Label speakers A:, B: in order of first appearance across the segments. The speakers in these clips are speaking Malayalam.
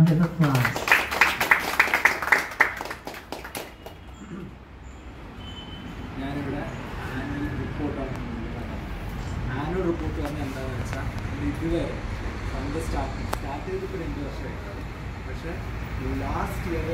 A: round of applause.
B: ഞാനിവിടെ ആനുവൽ റിപ്പോർട്ടാണ് ആനുവൽ റിപ്പോർട്ട് പറഞ്ഞാൽ എന്താണെന്ന് വെച്ചാൽ ഇതുവരെ ഫ്രം ദ സ്റ്റാർട്ടിങ് സ്റ്റാർട്ട് ചെയ്തിപ്പോൾ രണ്ട് വർഷമായിട്ടാണ് പക്ഷേ last year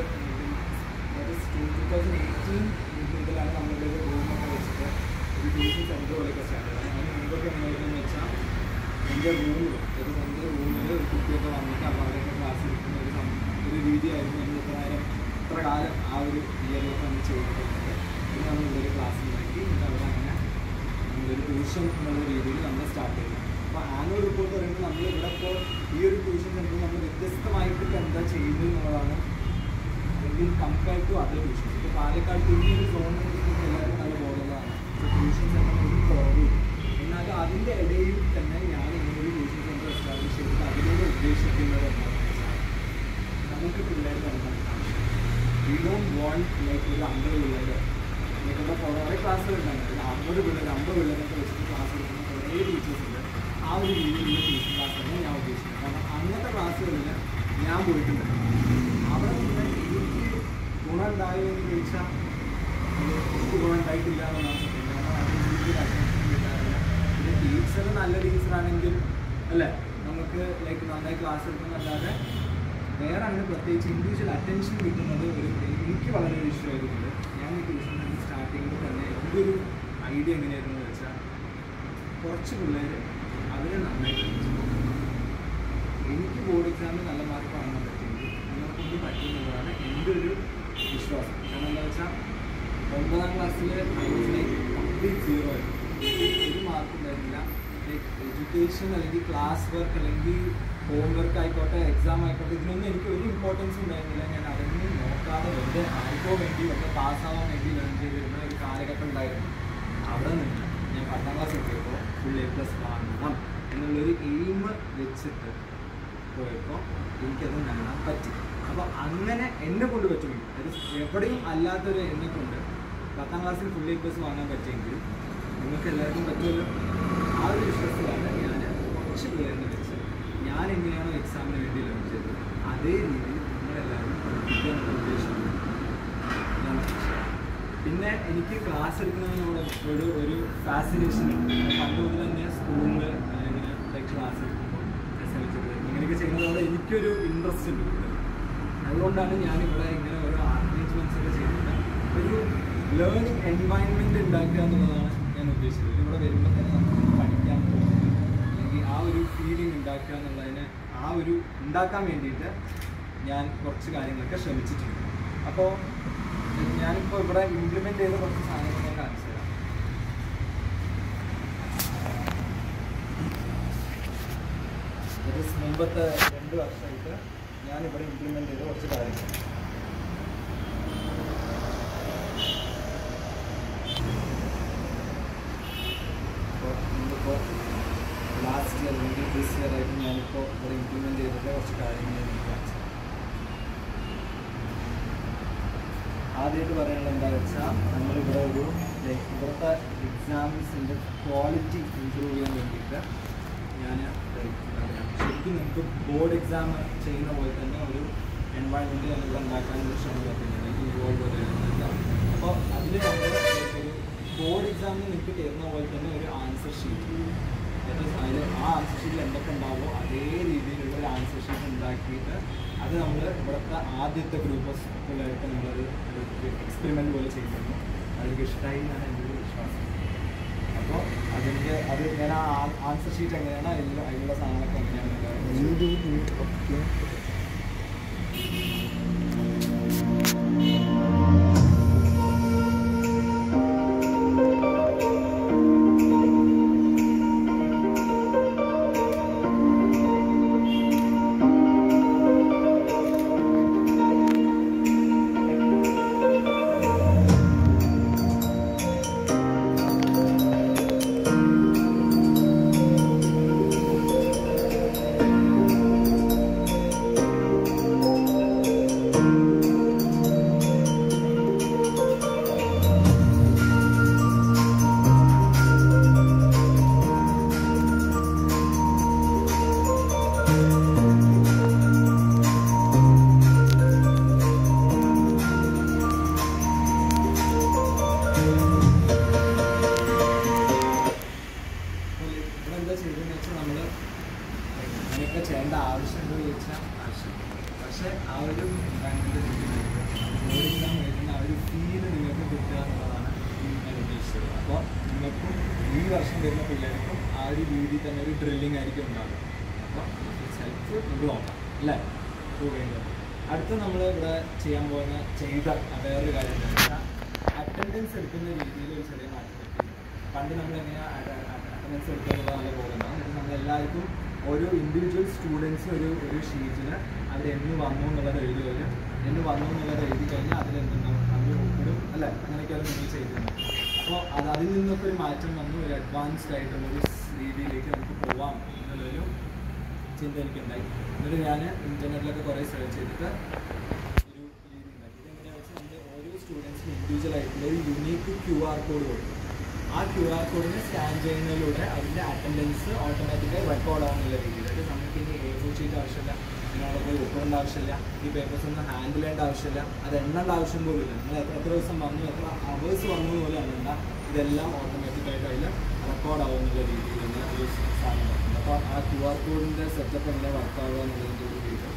B: two thousand eighteen മുതലാണ് നമ്മളുടെ ഒരു റൂമൊക്കെ വെച്ചിട്ട് ഒരു ട്യൂഷൻ സെൻറ്റർ പോലെയൊക്കെ സ്റ്റാർട്ട് ചെയ്തത് അതിന് മുമ്പൊക്കെ എങ്ങനെയായിരുന്നു വെച്ചാൽ എൻ്റെ റൂമിൽ ഒരു എൻ്റെ റൂമിൽ ഒരു കുട്ടിയൊക്കെ വന്നിട്ട് അപ്പോൾ അവരൊക്കെ ക്ലാസ് എടുക്കുന്ന ഒരു സം- ഒരു രീതിയായിരുന്നു നമ്മൾ ഇത്ര നേരം ഇത്ര കാലം ആ ഒരു ഇയറിലൊക്കെ നമ്മൾ ചെയ്തിട്ടുണ്ട് പിന്നെ നമ്മൾ ഇവിടെ ഒരു ക്ലാസ് ഉണ്ടാക്കി പിന്നെ അവിടെ അങ്ങനെ നമ്മളൊരു ട്യൂഷൻ എന്നുള്ള രീതിയിൽ നമ്മൾ സ്റ്റാർട്ട് ചെയ്തു അപ്പോൾ ആനുവൽ റിപ്പോർട്ട് പറയുമ്പോൾ നമ്മൾ ഇവിടെ ഇപ്പോൾ ഈ ഒരു ട്യൂഷൻ സെൻറ്ററിൽ നമ്മൾ വ്യത്യസ്തമായിട്ട് ഇപ്പോൾ എന്താ ചെയ്യുന്നത് എന്നുള്ളതാണ് അല്ലെങ്കിൽ കമ്പയർ ടു അതർ ട്യൂഷൻസ് ഇപ്പോൾ പാലക്കാട് ഈ ഒരു സോണിൽ എല്ലാവരും നല്ല ബോധങ്ങളാണ് ട്യൂഷൻ സെൻറ്റർ ഒരു കുറവ് എന്നാൽ അതിൻ്റെ ഇടയിൽ തന്നെ ഞാൻ ഇങ്ങനെ ഒരു ട്യൂഷൻ സെൻറ്റർ എസ്റ്റാബ്ലിഷ് ചെയ്തിട്ട് അതിലൂടെ ഉദ്ദേശിക്കുന്നത് എന്താണെന്ന് വെച്ചാൽ നമുക്ക് പിള്ളേർ തന്നെ വി ഡോണ്ട് വാണ്ട് ലൈക്ക് ഒരു അമ്പത് പിള്ളേർ ലൈക്ക് ഇപ്പോൾ കുറേ ക്ലാസ്സുകൾ ഉണ്ടായിരുന്നു ഒരു അമ്പത് പിള്ളേർ അമ്പത് പിള്ളേരൊക്കെ വെച്ചിട്ട് ക്ലാസ് എടുക്കുന്ന കുറേ ടീച്ചേഴ്സ് ഉണ്ട് ആ ഒരു രീതിയിലുള്ള ട്യൂഷൻ ക്ലാസ് തന്നെ ഞാൻ ഉദ്ദേശിക്കുന്നത് കാരണം അങ്ങനത്തെ ക്ലാസ്സുകളിൽ ഞാൻ പോയിട്ടുണ്ട് അവിടെ നിന്ന് എനിക്ക് ഗുണം ഉണ്ടായോ എന്ന് ചോദിച്ചാൽ അത് എനിക്ക് ഗുണം ഉണ്ടായിട്ടില്ല എന്നുള്ളതാണ് സത്യം കാരണം അതിന് എനിക്ക് അറ്റൻഷൻ കിട്ടാറില്ല പിന്നെ ടീച്ചർ നല്ല ടീച്ചറാണെങ്കിൽ അല്ലേ നമുക്ക് ലൈക്ക് നന്നായി ക്ലാസ് എടുക്കുന്നതല്ലാതെ വേറെ അങ്ങനെ പ്രത്യേകിച്ച് ഇൻഡിവിജ്വൽ അറ്റൻഷൻ കിട്ടുന്നത് ഒരു എനിക്ക് വളരെ ഒരു ഇഷ്യൂ ആയതുകൊണ്ട് ഞാൻ ഈ ട്യൂഷൻ സ്റ്റാർട്ടിങ്ങിൽ തന്നെ എൻ്റെ ഒരു ഐഡിയ എങ്ങനെയായിരുന്നു എന്ന് വെച്ചാൽ കുറച്ച് പിള്ളേർ അവരെ നന്നായിട്ട് പഠിച്ചു എനിക്ക് ബോർഡ് എക്സാമിൽ നല്ല മാർക്ക് വാങ്ങാൻ പറ്റുമെങ്കിൽ നിങ്ങളെ കൊണ്ട് പറ്റുമെന്നുള്ളതാണ് എൻ്റെ ഒരു വിശ്വാസം കാരണം എന്താ വെച്ചാൽ ഒമ്പതാം ക്ലാസ്സിൽ ലൈക്ക് കംപ്ലീറ്റ് സീറോ ആയിരുന്നു ഒരു മാർക്ക് ഉണ്ടായിരുന്നില്ല ലൈക്ക് എഡ്യൂക്കേഷൻ അല്ലെങ്കിൽ ക്ലാസ് വർക്ക് അല്ലെങ്കിൽ ഹോം വർക്ക് ആയിക്കോട്ടെ എക്സാം ആയിക്കോട്ടെ ഇതിനൊന്നും എനിക്ക് ഒരു ഇമ്പോർട്ടൻസ് ഉണ്ടായിരുന്നില്ല ഞാൻ അതൊന്നും നോക്കാതെ വെറുതെ ആർക്കോ വേണ്ടി വെറുതെ പാസ്സാവാൻ വേണ്ടി ലേൺ ചെയ്തിരുന്ന ഒരു കാലഘട്ടം ഉണ്ടായിരുന്നു അവിടെ നിന്ന് ഞാൻ പത്താം ക്ലാസ് എത്തിയപ്പോൾ ഫുൾ എ പ്ലസ് വാങ്ങണം എന്നുള്ളൊരു എയിം വെച്ചിട്ട് പോയപ്പോൾ എനിക്കത് നേടാൻ പറ്റി അപ്പോൾ അങ്ങനെ എന്നെ കൊണ്ട് പറ്റുമെങ്കിൽ അത് എവിടെയും അല്ലാത്തൊരു എന്നെ കൊണ്ട് പത്താം ക്ലാസ്സിൽ ഫുൾ എ പ്ലസ് വാങ്ങാൻ പറ്റിയെങ്കിൽ നിങ്ങൾക്ക് എല്ലാവർക്കും പറ്റുമല്ലോ ആ ഒരു വിശ്വാസത്തിലാണ് ഞാൻ കുറച്ച് പിള്ളേരെ വെച്ച് ഞാൻ എങ്ങനെയാണോ എക്സാമിന് വേണ്ടി ലേൺ ചെയ്തത് അതേ രീതിയിൽ നിങ്ങളെല്ലാവരും പഠിപ്പിക്കുക എന്നുള്ള ഉദ്ദേശമാണ് ഞാൻ ഉദ്ദേശിച്ചത്. പിന്നെ എനിക്ക് ക്ലാസ് എടുക്കുന്നതിനോട് ഒരു ഒരു ഫാസിനേഷൻ ഉണ്ട് പണ്ട് മുതൽ തന്നെ സ്കൂളിൽ ഇങ്ങനെ ലൈക്ക് ക്ലാസ് എടുക്കുമ്പോൾ എസ് എൽ സി ഇങ്ങനെയൊക്കെ ചെയ്യുന്നതോടെ എനിക്കൊരു ഇൻട്രസ്റ്റ് ഉണ്ട് കൂടുതൽ. അതുകൊണ്ടാണ് ഞാൻ ഇവിടെ ഇങ്ങനെ ഓരോ അറേഞ്ച്മെന്റ്സ് ഒക്കെ ചെയ്യുന്നത് ഒരു ലേണിംഗ് എൻവയൺമെന്റ് ഉണ്ടാക്കുക എന്നുള്ളതാണ് ഞാൻ ഉദ്ദേശിച്ചത് ഇവിടെ വരുമ്പോൾ തന്നെ നമുക്ക് പഠിക്കാൻ തോന്നുന്നു അല്ലെങ്കിൽ ആ ഒരു ഫീലിംഗ് ഉണ്ടാക്കുക എന്നുള്ളതിന് ആ ഒരു ഉണ്ടാക്കാൻ വേണ്ടിയിട്ട് ഞാൻ കുറച്ച് കാര്യങ്ങളൊക്കെ ശ്രമിച്ചിട്ടുണ്ട് അപ്പോൾ ഞാനിപ്പോൾ ഇവിടെ ഇംപ്ലിമെൻ്റ് ചെയ്ത കുറച്ച് സാധനങ്ങൾ ഞാൻ കാണിച്ചു തരാം ഇത് മുമ്പത്തെ രണ്ട് വർഷമായിട്ട് ഞാനിവിടെ ഇംപ്ലിമെൻ്റ് ചെയ്ത കുറച്ച് കാര്യങ്ങൾ അപ്പോൾ ഇന്നിപ്പോൾ ലാസ്റ്റ് ഇയർ അല്ലെങ്കിൽ ദിസ് ഇയർ ആയിട്ട് ഞാനിപ്പോൾ ഇവിടെ ഇംപ്ലിമെൻ്റ് ചെയ്തിട്ടുള്ള കുറച്ച് കാര്യങ്ങൾ ഞാൻ നിങ്ങൾക്ക് കാണിച്ചു തരാം. ആദ്യമായിട്ട് പറയാനുള്ളത് എന്താ വെച്ചാൽ നമ്മളിവിടെ ഒരു like ഇവിടുത്തെ എക്സാംസിൻ്റെ ക്വാളിറ്റി ഇമ്പ്രൂവ് ചെയ്യാൻ വേണ്ടിയിട്ട് ഞാൻ ശരിക്കും നിങ്ങൾക്ക് ബോർഡ് എക്സാം ചെയ്യുന്ന പോലെ തന്നെ ഒരു എൻവയൺമെൻറ്റ് ഞാനിവിടെ ഉണ്ടാക്കാനുള്ള ശ്രമം നടത്തുന്നുണ്ട് ഇൻവോൾവ് അപ്പോൾ അതിൽ നമ്മൾ ഒരു ബോർഡ് എക്സാമിന് നിങ്ങൾക്ക് കയറുന്ന പോലെ തന്നെ ഒരു ആൻസർ ഷീറ്റ് അതിൽ ആ ആൻസർ ഷീറ്റിൽ എന്തൊക്കെ ഉണ്ടാവുമോ അതേ രീതിയിലുള്ള ഒരു ആൻസർ ഷീറ്റ് ഉണ്ടാക്കിയിട്ട് അത് നമ്മൾ ഇവിടുത്തെ ആദ്യത്തെ ഗ്രൂപ്പ് ഓഫ് പിള്ളേർക്ക് നമ്മളത് എക്സ്പെരിമെൻറ്റ് പോലെ ചെയ്യുന്നു അവർക്ക് ഇഷ്ടമായി എന്നാണ് എൻ്റെ ഒരു വിശ്വാസം അപ്പോൾ അതിൻ്റെ അത് ഞാൻ ആ ആൻസർ ഷീറ്റ് എങ്ങനെയാണ് അതിൽ അതിലുള്ള സാധനങ്ങളൊക്കെ എങ്ങനെയാണ് അങ്ങനെയൊക്കെ ചെയ്യേണ്ട ആവശ്യമുണ്ടോ എന്ന് ചോദിച്ചാൽ ആവശ്യം പക്ഷേ ആ ഒരു എൻവയൺമെൻറ്റ് ഓടിക്കാൻ വരുന്ന ആ ഒരു ഫീല് നിങ്ങൾക്ക് കിട്ടുക എന്നുള്ളതാണ് ഞാൻ ഉദ്ദേശിച്ചത് അപ്പോൾ നിങ്ങൾക്കും ഈ വർഷം വരുന്ന പിള്ളേർക്കും ആ ഒരു രീതിയിൽ തന്നെ ഒരു ഡ്രില്ലിംഗ് ആയിരിക്കും ഉണ്ടാവുക അപ്പോൾ സെൽഫ് നമുക്ക് നോക്കാം അല്ലേ പോകേണ്ടത് അടുത്ത നമ്മൾ ഇവിടെ ചെയ്യാൻ പോകുന്ന ചെയ്ത വേറൊരു കാര്യം എന്താ വെച്ചാൽ അറ്റൻഡൻസ് എടുക്കുന്ന രീതിയിൽ ഒരു ചെറിയ മാറ്റം വരുത്തി. പണ്ട് നമ്മൾ എങ്ങനെയാണ് അറ്റൻഡൻസ് എടുക്കുന്നത് നല്ല പോകുന്നത് എന്നിട്ട് നമ്മളെല്ലാവർക്കും ഓരോ ഇൻഡിവിജ്വൽ സ്റ്റുഡൻസ് ഒരു ഒരു ഷീറ്റിന് അവർ എന്ന് വന്നു എന്നുള്ളത് എഴുതി വരും എന്ന് വന്നു എന്നുള്ളത് എഴുതി കഴിഞ്ഞാൽ അതിലെന്തുണ്ടാവും അവർ ഒപ്പിടും അല്ലേ അങ്ങനെയൊക്കെയാണ് നിങ്ങൾ ചെയ്തിരുന്നത് അപ്പോൾ അത് അതിൽ നിന്നൊക്കെ ഒരു മാറ്റം വന്നു ഒരു അഡ്വാൻസ്ഡ് ആയിട്ടുള്ള ഒരു രീതിയിലേക്ക് നമുക്ക് പോവാം എന്നുള്ളൊരു ചിന്ത എനിക്കുണ്ടായി എന്നിട്ട് ഞാൻ ഇൻ്റർനെറ്റിലൊക്കെ കുറേ സെർച്ച് ചെയ്തിട്ട് ഒരു രീതി ഉണ്ടാക്കി ഇതെങ്ങനെയാണെന്ന് വെച്ചാൽ നമ്മൾ ഓരോ സ്റ്റുഡൻസിനും ഇൻഡിവിജ്വൽ ആയിട്ടുള്ള ഒരു യുണീക്ക് ക്യു ആർ കോഡ് കൊടുക്കും ആ ക്യു ആർ കോഡിനെ സ്കാൻ ചെയ്യുന്നതിലൂടെ അതിൻ്റെ അറ്റൻഡൻസ് ഓട്ടോമാറ്റിക്കായി റെക്കോർഡ് ആവുന്നുള്ള രീതിയിൽ അത് നമുക്ക് ഇനി എ ഫോർ ഷീറ്റ് ആവശ്യമില്ല ഇതിനോട് പോയി ഒപ്പിടേണ്ട ആവശ്യമില്ല ഈ പേപ്പേഴ്സ് ഒന്നും ഹാൻഡിൽ ചെയ്യേണ്ട ആവശ്യമില്ല അത് എണ്ണേണ്ട ആവശ്യം പോലും ഇല്ല നിങ്ങൾ എത്ര എത്ര ദിവസം വന്നു എത്ര അവേഴ്സ് വന്നു പോലും എണ്ണണ്ട ഇതെല്ലാം ഓട്ടോമാറ്റിക്കായിട്ട് അതിൽ റെക്കോർഡ് ആവുന്നുള്ള രീതിയിലുള്ള ഒരു സാധനം അപ്പോൾ ആ ക്യു ആർ കോഡിൻ്റെ സെറ്റപ്പ് എങ്ങനെ വർക്ക് ആവുക എന്നുള്ളതിൻ്റെ ഒരു വീഡിയോ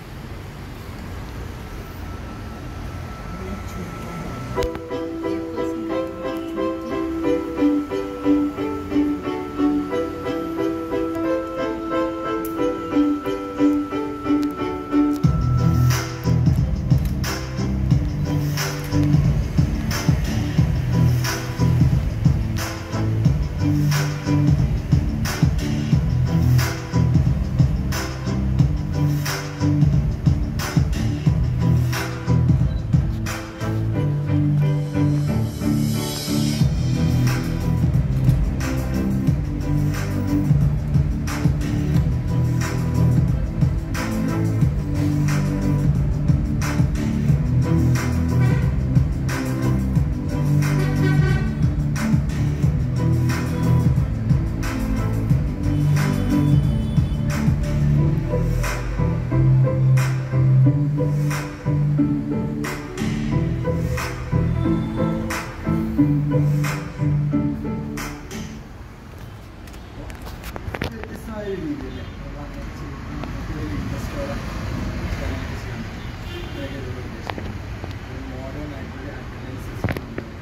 B: വ്യത്യസ്തമായ ഒരു രീതിയല്ലേ നമ്മൾ അങ്ങനെ ചെയ്യുമ്പോൾ നമുക്കൊരു ഇൻട്രസ്റ്റോടെ കാര്യങ്ങളൊക്കെ ചെയ്യാൻ പറ്റും ഇതൊക്കെ ഇതിൽ ഉദ്ദേശിക്കുന്നത് ഒരു മോഡേൺ ആയിട്ടുള്ള അറ്റൻഡൻസ് സിസ്റ്റം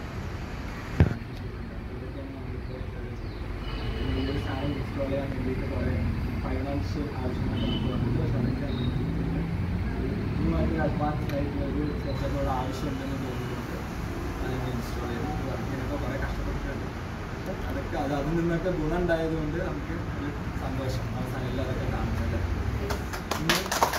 B: ഇതൊക്കെയാണ് നമ്മളിപ്പോൾ ഈ ഒരു സാധനം ഇൻസ്റ്റാൾ ചെയ്യാൻ വേണ്ടിയിട്ട് കുറേ ഫൈനാൻഷ്യൽ ആവശ്യങ്ങളൊക്കെ നമുക്ക് വന്നിട്ട് പക്ഷേ അതൊക്കെ ഇതുമായിട്ട് അഡ്വാൻസ്ഡ് ആയിട്ടുള്ള ഒരു സെറ്റപ്പുകൾ ആവശ്യമുണ്ടെന്ന് തോന്നിയിട്ടുണ്ട് അതിനെ ഇൻസ്റ്റാൾ ചെയ്ത് വർക്കിനൊക്കെ കുറേ കഷ്ടപ്പെട്ടിട്ടുണ്ട് അതൊക്കെ അത് അതിൽ നിന്നൊക്കെ ഗുണം ഉണ്ടായതുകൊണ്ട് നമുക്ക് ഒരു സന്തോഷം അവസാനം എല്ലാം അതൊക്കെ കാണുന്നുണ്ട് ഇനി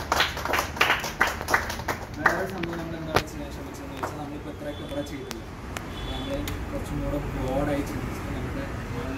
B: വേറെ സംഭവം നമ്മൾ എന്താ ചെയ്യാൻ ശ്രമിച്ചതെന്ന് വെച്ചാൽ നമ്മളിപ്പോൾ ഇത്രയൊക്കെ ഇവിടെ ചെയ്തില്ല നമ്മൾ കുറച്ചും കൂടെ ബ്രോഡായി ചിന്തിച്ചിട്ട് നമ്മുടെ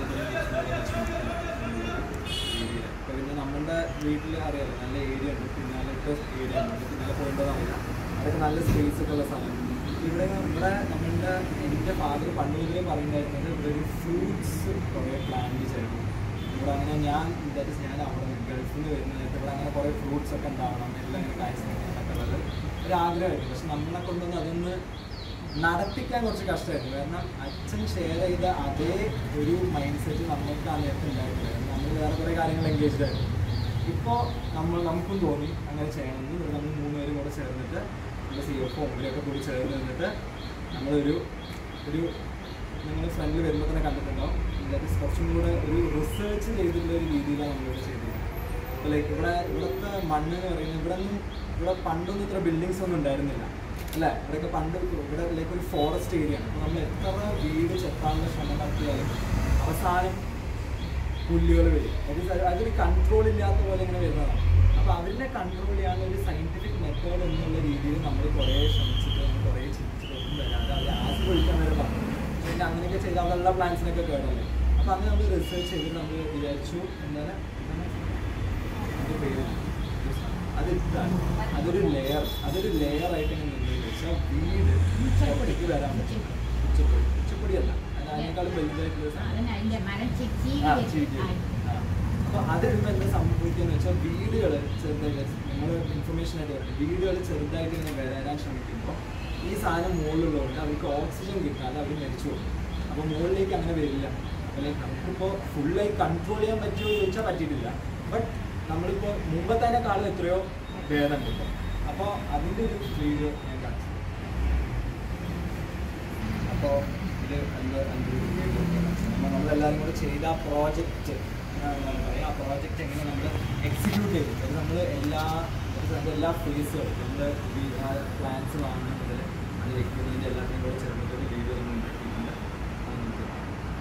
B: ഏരിയ ഇപ്പോൾ പിന്നെ നമ്മളുടെ വീട്ടിൽ അറിയാലോ നല്ല ഏരിയ ഉണ്ട് പിന്നാലത്തെ ഏരിയ ഉണ്ട് പിന്നാലെ പോകേണ്ടതല്ല അതൊക്കെ നല്ല സ്പേസ് ഒക്കെ ഉള്ള സ്ഥലം ഇവിടെ ഇവിടെ നമ്മളുടെ എൻ്റെ ഫാദർ പണ്ട് മുതലേ പറയുന്നതായിരുന്നത് ഇവിടെ ഒരു ഫ്രൂട്ട്സ് കുറേ പ്ലാന്റ് ചെയ്യണം ഇവിടെ അങ്ങനെ ഞാൻ ദാറ്റ് ഇസ് ഞാൻ അവിടെ ഗൾഫിൽ നിന്ന് വരുന്ന നേരത്തെ ഇവിടെ അങ്ങനെ കുറേ ഫ്രൂട്ട്സ് ഒക്കെ ഉണ്ടാവണം എല്ലാം ഇങ്ങനെ കാഴ്ച ഉള്ളത് ഒരു ആഗ്രഹമായിരുന്നു പക്ഷെ നമ്മളെ കൊണ്ടൊന്നും അതൊന്ന് നടത്തിക്കാൻ കുറച്ച് കഷ്ടമായിരുന്നു കാരണം അച്ഛൻ ഷെയർ ചെയ്ത അതേ ഒരു മൈൻഡ് സെറ്റ് നമ്മൾക്ക് ആ നേരത്തെ ഉണ്ടായിട്ടില്ല കാരണം നമ്മൾ വേറെ കുറേ കാര്യങ്ങൾ എൻഗേജ്ഡ് ആയിരുന്നു ഇപ്പോൾ നമ്മൾ നമുക്കും തോന്നി അങ്ങനെ ചെയ്യണമെന്ന് ഇവിടെ നമ്മൾ മൂന്നുപേരും കൂടെ ചേർന്നിട്ട് നമ്മുടെ സി എഫ് ഒമ്പിലൊക്കെ കൂടി ചേർന്ന് നിന്നിട്ട് നമ്മളൊരു ഒരു നിങ്ങൾ ഫ്രണ്ടിൽ വരുമ്പോൾ തന്നെ കണ്ടിട്ടുണ്ടോ ദാറ്റ് ഇസ് കുറച്ചും കൂടെ ഒരു റിസർച്ച് ചെയ്തിട്ടുള്ള ഒരു രീതിയിലാണ് നമ്മളിവിടെ ചെയ്തത് അപ്പോൾ ലൈക്ക് ഇവിടെ ഇവിടുത്തെ മണ്ണ് എന്ന് പറയുന്നത് ഇവിടെ ഒന്നും ഇവിടെ പണ്ടൊന്നും ഇത്ര ബിൽഡിങ്സ് ഒന്നും ഉണ്ടായിരുന്നില്ല അല്ലേ ഇവിടെയൊക്കെ പണ്ട് ഇവിടെ ലൈക്ക് ഒരു ഫോറസ്റ്റ് ഏരിയ ആണ് അപ്പോൾ നമ്മൾ എത്ര വീട് ചെത്താനുള്ള ശ്രമം നടത്തിയാലും അവസാനം പുല്ലുകൾ വരും അത് സ- അതൊരു കൺട്രോൾ ഇല്ലാത്ത പോലെ ഇങ്ങനെ വരുന്നതാണ് അപ്പോൾ അതിനെ കൺട്രോൾ ചെയ്യാനുള്ള ഒരു സയൻറ്റിഫിക് മെത്തേഡ് എന്നുള്ള രീതിയിൽ നമ്മൾ കുറേ ശ്രമിച്ചിട്ട് നമ്മൾ കുറേ ചിന്തിച്ചിട്ടൊന്നും വരാതെ അത് ആസ് ഒഴിക്കാൻ വരെ പറഞ്ഞു പിന്നെ അങ്ങനെയൊക്കെ ചെയ്താൽ അതെല്ലാം പ്ലാൻസിനൊക്കെ കേടല്ലേ അപ്പോൾ അന്ന് നമ്മൾ റിസർച്ച് ചെയ്തിട്ട് നമ്മൾ വിചാരിച്ചു എന്താണ് എന്താണ് അതിൻ്റെ പേര് അത് ഇതാണ് അതൊരു ലെയർ അതൊരു ലെയർ ആയിട്ട് ഇങ്ങനെ നിന്ന് വെച്ചാൽ വീട് ഉച്ചപ്പടിക്ക് വരാൻ പറ്റും ഉച്ചപ്പടി ഉച്ചപ്പടിയല്ല അത് അതിനേക്കാളും വലുതായിട്ടുള്ള സാധനം
A: അതിന് അതിന്റെ മരം ചെച്ചി
B: ആ, ചീറ്റി. ആ. അപ്പൊ അതിടുമ്പോ എന്താ സംഭവിക്കുക വെച്ചാൽ വീടുകൾ ചെറുതായിട്ട് നമ്മൾ ഇൻഫർമേഷൻ ആയിട്ട് പറഞ്ഞു വീടുകൾ ചെറുതായിട്ട് ഇങ്ങനെ വരാൻ ശ്രമിക്കുമ്പോൾ ഈ സാധനം മുകളിലുള്ളതുകൊണ്ട് അവർക്ക് ഓക്സിജൻ കിട്ടാതെ അവർ മരിച്ചു പോകും അപ്പോൾ മുകളിലേക്ക് അങ്ങനെ വരില്ല അപ്പോൾ ലൈക്ക് നമുക്കിപ്പോൾ ഫുള്ളായി കൺട്രോൾ ചെയ്യാൻ പറ്റുമോ എന്ന് ചോദിച്ചാൽ പറ്റിയിട്ടില്ല ബട്ട് നമ്മളിപ്പോൾ മുമ്പത്തേനേക്കാളും എത്രയോ ഭേദമുണ്ട് ഇപ്പോൾ അപ്പോൾ അതിൻ്റെ ഒരു വീഡിയോ ഞാൻ കാണിച്ചു അപ്പോൾ ഇത് എന്ത് എന്ത് നമ്മൾ നമ്മളെല്ലാവരും കൂടെ ചെയ്ത ആ പ്രോജക്റ്റ് പറയാം ആ പ്രോജക്റ്റ് എങ്ങനെ നമ്മൾ എക്സിക്യൂട്ട് ചെയ്തു അത് നമ്മൾ എല്ലാ അതിന്റെ എല്ലാ ഫേസുകളും നമ്മൾ പ്ലാൻസ് വാങ്ങുന്ന മുതൽ അത് എക്യുപ്മെൻറ്റ് എല്ലാത്തിനും കൂടെ ചേർന്നിട്ടൊരു വീഡിയോ നമ്മൾ ഉണ്ടാക്കിയിട്ടുണ്ട് അത് നമുക്ക് കാണാം.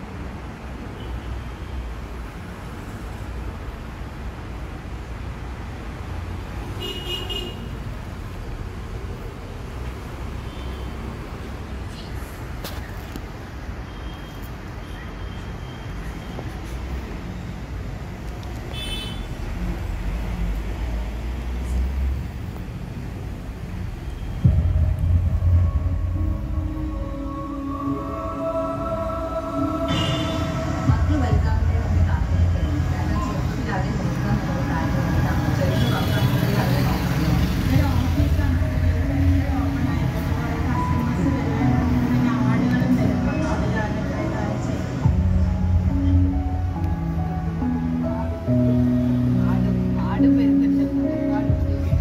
A: മക്കള് വലുതാകുമ്പോഴേ നമ്മൾ കാത്തിരിക്കണം കാരണം ചെറുപ്പത്തിൽ അവരെ നോക്കുക എന്നുള്ള കാര്യമാണ് ചെറിയ മക്കളാണെങ്കിൽ അവരെ നോക്കണം
C: ഒരു ഓഫീസാണ് ഒരു ഓപ്പൺ ആയിട്ട് കുറേ കസ്റ്റമേഴ്സ് വരാൻ പിന്നെ അവാർഡുകളും തരും അപ്പോൾ അതിലാണ് ഇത്രയും ചെയ്യുന്നത്
A: ആടും ആടും വരുന്നുണ്ട് ഒരുപാട് ബുദ്ധിമുട്ട്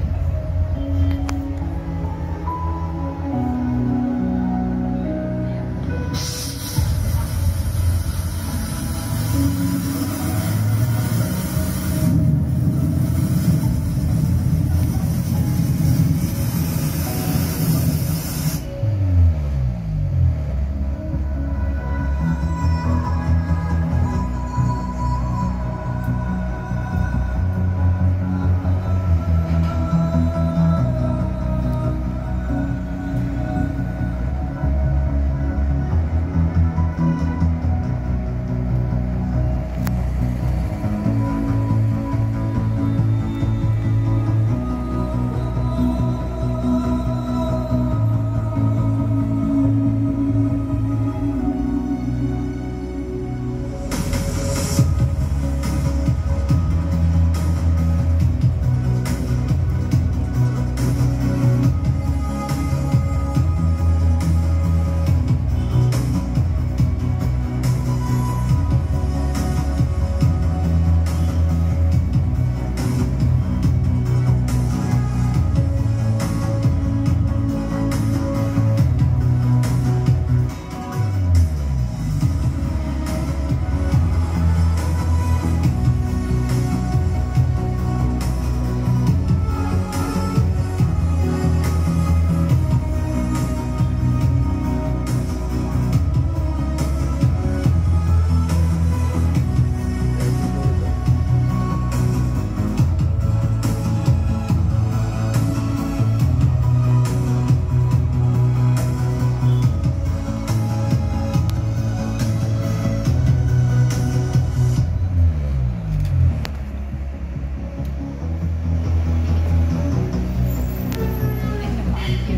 A: എന്നെ ഭാഗ്യം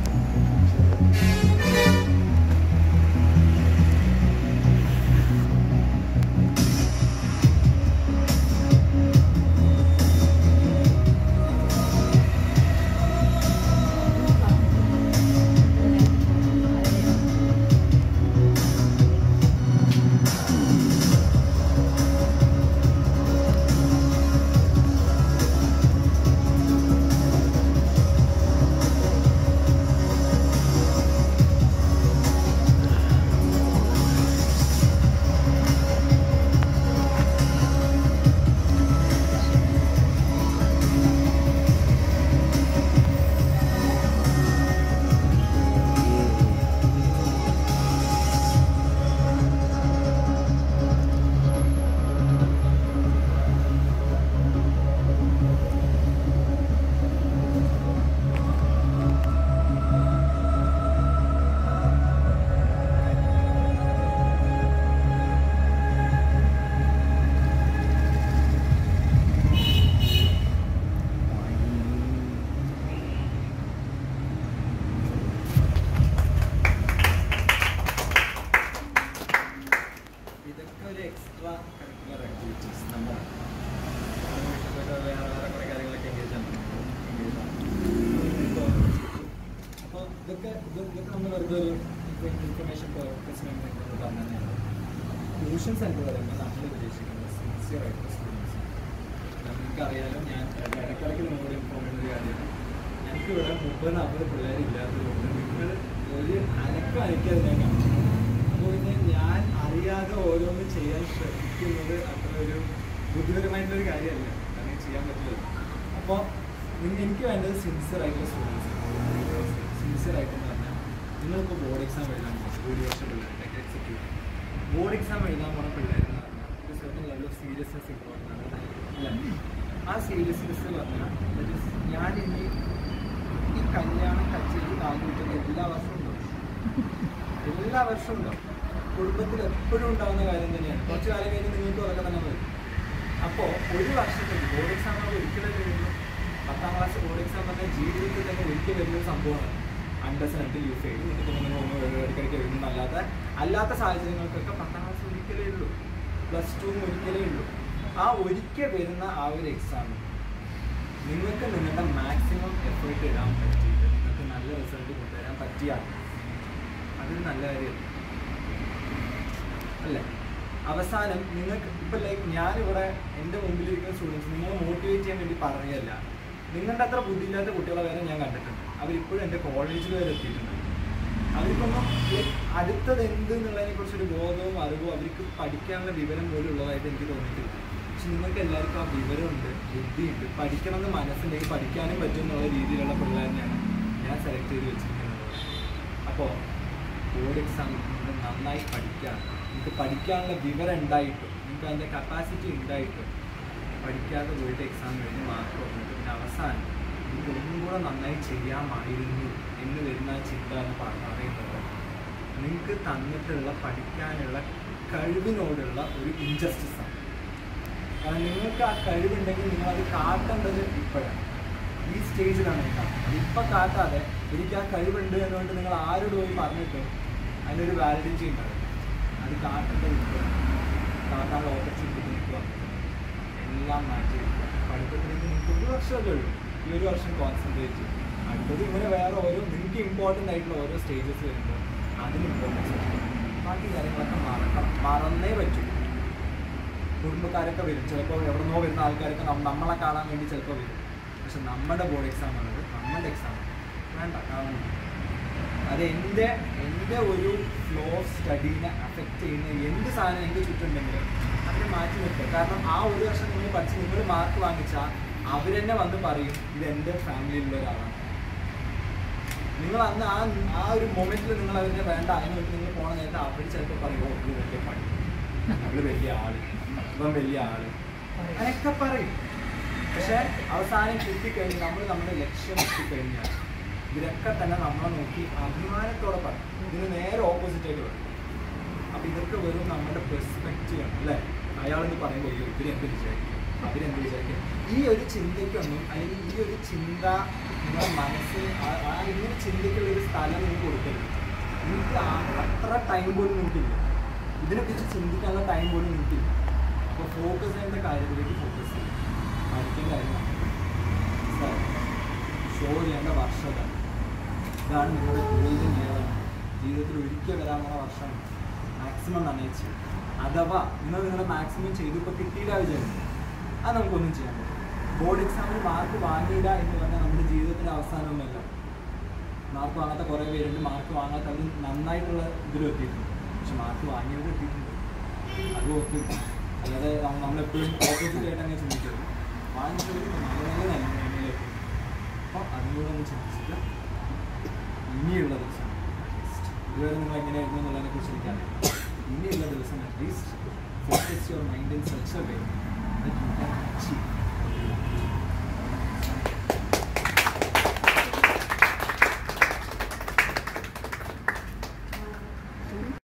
B: ഇതൊക്കെ ഒരു എക്സ്ട്രാ കരിക്കുലർ ആക്ടിവിറ്റീസ് നമ്മൾ വേറെ വേറെ കുറേ കാര്യങ്ങളൊക്കെ എൻഗേജ് ആണ് അപ്പോൾ ഇതൊക്കെ ഇത് ഇതൊക്കെ നമ്മൾ വെറുതെ ഒരു ഇൻഫർമേഷൻ പർപ്പസിന് വേണ്ടി നമ്മൾ പറഞ്ഞു തന്നെയാണ് ട്യൂഷൻ സെൻറ്റർ പറയുമ്പോൾ നമ്മൾ ഉദ്ദേശിക്കുന്നത് സിൻസിയർ ആയിട്ടുള്ള സ്റ്റുഡൻസ് നിങ്ങൾക്ക് അറിയാലോ ഞാൻ ഇടയ്ക്കിടയ്ക്ക് നിങ്ങളോട് ഇൻഫോം ചെയ്യുന്ന ഒരു കാര്യമാണ് ഞങ്ങൾക്ക് ഇവിടെ മുപ്പത് നാൽപ്പത് പിള്ളേരില്ലാത്തതുകൊണ്ട് നിങ്ങൾ ഒരു അനക്കം അനക്കാതെ ഞാൻ കാണിച്ചു അപ്പോൾ പിന്നെ ഞാൻ അറിയാതെ ഓരോന്ന് ചെയ്യാൻ ശ്രമിക്കുന്നത് അത്ര ഒരു ബുദ്ധിപരമായിട്ടുള്ള ഒരു കാര്യമല്ല അങ്ങനെ ചെയ്യാൻ പറ്റില്ല അപ്പോൾ നിങ്ങൾ എനിക്ക് വേണ്ടത് സിൻസിയർ ആയിട്ടുള്ള സ്റ്റുഡൻസ് സിൻസിയർ ആയിട്ടെന്ന് പറഞ്ഞാൽ നിങ്ങളിപ്പോൾ ബോർഡ് എക്സാം എഴുതാൻ പോകും ഒരു വർഷം പിള്ളേരുടെ എക്സിക്യൂട്ട് ബോർഡ് എക്സാം എഴുതാൻ പോണ പിള്ളേരെന്ന് പറഞ്ഞാൽ ഒരു certain level of seriousness important ആണ് അല്ല ആ സീരിയസ്നെസ് പറഞ്ഞാൽ that is ഞാൻ ഇനി ഈ കല്യാണം കച്ചേരി കാൽക്കൂട്ടൽ എല്ലാ വർഷവും ഉണ്ടാവും എല്ലാ വർഷവും ഉണ്ടാവും കുടുംബത്തിൽ എപ്പോഴും ഉണ്ടാകുന്ന കാര്യം തന്നെയാണ് കുറച്ച് കാലം കഴിഞ്ഞ് നിങ്ങൾക്ക് ഉറക്കെ തന്നെ വരും അപ്പോൾ ഒരു വർഷത്തേക്ക് ബോർഡ് എക്സാം ഒരിക്കലും കഴിയുമ്പോൾ പത്താം ക്ലാസ് ബോർഡ് എക്സാം പറഞ്ഞാൽ ജീവിതത്തിൽ തന്നെ ഒരിക്കൽ വരുന്നൊരു സംഭവമാണ് അണ്ടർസ്റ്റാൻഡ് യൂസ് ചെയ്ത് നിങ്ങൾക്ക് ഇങ്ങനെ ഒന്ന് ഇടയ്ക്കിടയ്ക്ക് എഴുതുന്നല്ലാത്ത അല്ലാത്ത സാഹചര്യങ്ങൾക്കൊക്കെ പത്താം ക്ലാസ് ഒരിക്കലേ ഉള്ളൂ പ്ലസ് ടുവും ഒരിക്കലേ ഉള്ളൂ ആ ഒരിക്കൽ വരുന്ന ആ ഒരു എക്സാം നിങ്ങൾക്ക് നിങ്ങളുടെ മാക്സിമം എഫേർട്ട് ഇടാൻ പറ്റിയിട്ട് നിങ്ങൾക്ക് നല്ല റിസൾട്ട് കൊണ്ടുവരാൻ പറ്റിയാൽ അതൊരു നല്ല കാര്യമല്ല അല്ലേ അവസാനം നിങ്ങൾക്ക് ഇപ്പം ലൈക്ക് ഞാനിവിടെ എൻ്റെ മുമ്പിലിരിക്കുന്ന സ്റ്റുഡൻസ് നിങ്ങളെ മോട്ടിവേറ്റ് ചെയ്യാൻ വേണ്ടി പറയുകയല്ല നിങ്ങളുടെ അത്ര ബുദ്ധിയില്ലാത്ത കുട്ടികളെ വരെ ഞാൻ കണ്ടിട്ടുണ്ട് അവരിപ്പോഴും എൻ്റെ കോളേജിൽ വരെ എത്തിയിട്ടുണ്ട് അവർക്കൊന്നും like അടുത്തത് എന്ത് എന്നുള്ളതിനെ കുറിച്ചൊരു ബോധവും അറിവും അവർക്ക് പഠിക്കാനുള്ള വിവരം പോലും ഉള്ളതായിട്ട് എനിക്ക് തോന്നിയിട്ടില്ല പക്ഷെ നിങ്ങൾക്ക് എല്ലാവർക്കും ആ വിവരമുണ്ട് ബുദ്ധിയുണ്ട് പഠിക്കണം എന്ന് മനസ്സുണ്ടെങ്കിൽ പഠിക്കാനും പറ്റും എന്നുള്ള രീതിയിലുള്ള പിള്ളേരെയാണ് ഞാൻ സെലക്ട് ചെയ്ത് വെച്ചിരിക്കുന്നത് അപ്പോൾ ബോർഡ് എക്സാം നിങ്ങൾ നന്നായി പഠിക്കാം നിങ്ങൾക്ക് പഠിക്കാനുള്ള വിവരം ഉണ്ടായിട്ടും നിങ്ങൾക്ക് അതിൻ്റെ കപ്പാസിറ്റി ഉണ്ടായിട്ടും പഠിക്കാതെ പോയിട്ട് എക്സാം കഴിഞ്ഞ് മാർക്ക് വന്നിട്ട് പിന്നെ അവസാനം എനിക്ക് ഒന്നും കൂടെ നന്നായി ചെയ്യാമായിരുന്നു എന്ന് വരുന്ന ആ ചിന്ത എന്ന് പറ- പറയുന്നത് നിങ്ങൾക്ക് തന്നിട്ടുള്ള പഠിക്കാനുള്ള കഴിവിനോടുള്ള ഒരു ഇൻജസ്റ്റിസ് ആണ് കാരണം നിങ്ങൾക്ക് ആ കഴിവുണ്ടെങ്കിൽ നിങ്ങൾ അത് കാട്ടേണ്ടത് ഇപ്പോഴാണ് ഈ സ്റ്റേജിലാണ് നിങ്ങൾ കാട്ടുന്നത് ഇപ്പം കാട്ടാതെ എനിക്ക് ആ കഴിവുണ്ട് എന്നുകൊണ്ട് നിങ്ങൾ ആരോട് പോയി പറഞ്ഞിട്ട് അതിനൊരു വാലിഡിറ്റി ഉണ്ടാവും അത് കാട്ടേണ്ടത് ഇപ്പോഴാണ് കാട്ടാനുള്ള ഓപ്പർച്യൂണിറ്റി നിങ്ങൾക്ക് വന്നത് എല്ലാം മാറ്റി വെക്കുക. പഠിത്തത്തിലേക്ക് നിങ്ങൾക്ക് ഒരു വർഷമല്ലേ ഉള്ളൂ ഈ ഒരു വർഷം കോൺസെൻട്രേറ്റ് ചെയ്യും അടുത്തത് ഇങ്ങനെ വേറെ ഓരോ നിങ്ങൾക്ക് ഇമ്പോർട്ടൻ്റ് ആയിട്ടുള്ള ഓരോ സ്റ്റേജസ് വരുമ്പോൾ അതിന് ഇമ്പോർട്ടൻസ് കൊടുക്കണം ബാക്കി കാര്യങ്ങളൊക്കെ മറക്കണം മറന്നേ പറ്റൂ കുടുംബക്കാരൊക്കെ വരും ചിലപ്പോൾ എവിടെ നിന്നോ വരുന്ന ആൾക്കാരൊക്കെ നം- നമ്മളെ കാണാൻ വേണ്ടി ചിലപ്പോൾ വരും പക്ഷെ നമ്മുടെ ബോർഡ് എക്സാം ആണത് നമ്മുടെ എക്സാം വേണ്ട കാണണം അത് എൻ്റെ എൻ്റെ ഒരു ഫ്ലോ ഓഫ് സ്റ്റഡീനെ അഫക്റ്റ് ചെയ്യുന്ന എന്ത് സാധനം എൻ്റെ ചുറ്റുണ്ടെങ്കിലും അതിനെ മാറ്റി നിർത്തുക കാരണം ആ ഒരു വർഷം നിങ്ങൾ പഠിച്ച് നിങ്ങൾ മാർക്ക് വാങ്ങിച്ചാൽ അവരെന്നെ വന്ന് പറയും ഇത് എൻ്റെ ഫാമിലിയിലുള്ള ഒരാളാണ് നിങ്ങൾ അന്ന് ആ ആ ഒരു മൊമെന്റിൽ നിങ്ങൾ അവരെ വേണ്ട അതിന് വേണ്ടി നിങ്ങൾ പോണ നേരത്തെ അവർ ചിലപ്പോൾ പറയും ഓ ഇത് വലിയ പണി അവള് വലിയ ആള് ഇവൻ വലിയ ആള് അങ്ങനെയൊക്കെ പറയും പക്ഷെ അവസാനം കിട്ടിക്കഴിഞ്ഞ് നമ്മൾ നമ്മുടെ ലക്ഷ്യം എത്തിക്കഴിഞ്ഞാൽ ഇവരൊക്കെ തന്നെ നമ്മളെ നോക്കി അഭിമാനത്തോടെ പറയും ഇതിന് നേരെ ഓപ്പോസിറ്റ് ആയിട്ട് പറയും അപ്പൊ ഇതൊക്കെ വെറും നമ്മുടെ പെർസ്പെക്റ്റീവ് ആണ് അല്ലേ അയാളെന്ന് പറയുമ്പോൾ അയ്യോ ഇവരെന്ത് വിചാരിക്കും അവരെന്ത് വിചാരിക്കും ഈ ഒരു ചിന്തയ്ക്കൊന്നും അല്ലെങ്കിൽ ഈ ഒരു ചിന്ത നിങ്ങളുടെ മനസ്സിൽ ആ- ആ ഇങ്ങനെ ചിന്തയ്ക്കുള്ള ഒരു സ്ഥലം നിങ്ങൾക്ക് കൊടുക്കരുത് നിങ്ങൾക്ക് ആ- അത്ര ടൈം പോലും നിങ്ങൾക്കില്ല ഇതിനെക്കുറിച്ച് ചിന്തിക്കാനുള്ള ടൈം പോലും നിങ്ങൾക്കില്ല അപ്പോൾ ഫോക്കസ് ചെയ്യേണ്ട കാര്യത്തിലേക്ക് ഫോക്കസ് ചെയ്യും പഠിക്കേണ്ട കാര്യമാണ് ഷോ ചെയ്യേണ്ട വർഷത ഇതാണ് നിങ്ങളുടെ ഗോൾഡൻ ഇയർ ജീവിതത്തിൽ ഒരിക്കൽ വരാൻ പോണ വർഷം മാക്സിമം നന്നായി ചെയ്യും അഥവാ നിങ്ങൾ നിങ്ങളുടെ മാക്സിമം ചെയ്തു ഇപ്പോൾ കിട്ടിയില്ല വിചാരിക്കും അത് നമുക്കൊന്നും ചെയ്യാൻ പറ്റും ബോർഡ് എക്സാമിൽ മാർക്ക് വാങ്ങിയില്ല എന്ന് പറഞ്ഞാൽ നമ്മുടെ ജീവിതത്തിൻ്റെ അവസാനമൊന്നുമല്ല മാർക്ക് വാങ്ങാത്ത കുറേ പേരുണ്ട് മാർക്ക് വാങ്ങാത്ത അവർ നന്നായിട്ടുള്ള ഇതിലും എത്തിയിട്ടുണ്ട് പക്ഷെ മാർക്ക് വാങ്ങിയവർ എത്തിയിട്ടുണ്ട് അത് ഓർത്ത് അല്ലാതെ നമ്മ- നമ്മളെപ്പോഴും ഓപ്പോസിറ്റ് ആയിട്ട് അങ്ങനെ ചിന്തിക്കരുത് വാങ്ങിച്ചവർ നല്ല നല്ല നല്ല നിലയിലേക്ക് അപ്പോൾ അതിനോട് ഒന്ന് ചിന്തിച്ചിട്ട് ഇനിയുള്ള ദിവസം അറ്റ്ലീസ്റ്റ് ഇതുവരെ നിങ്ങൾ എങ്ങനെയായിരുന്നു എന്നുള്ളതിനെ കുറിച്ച് എനിക്കറിയാം ഇനിയുള്ള ദിവസം at least focus your mind in such a way that you can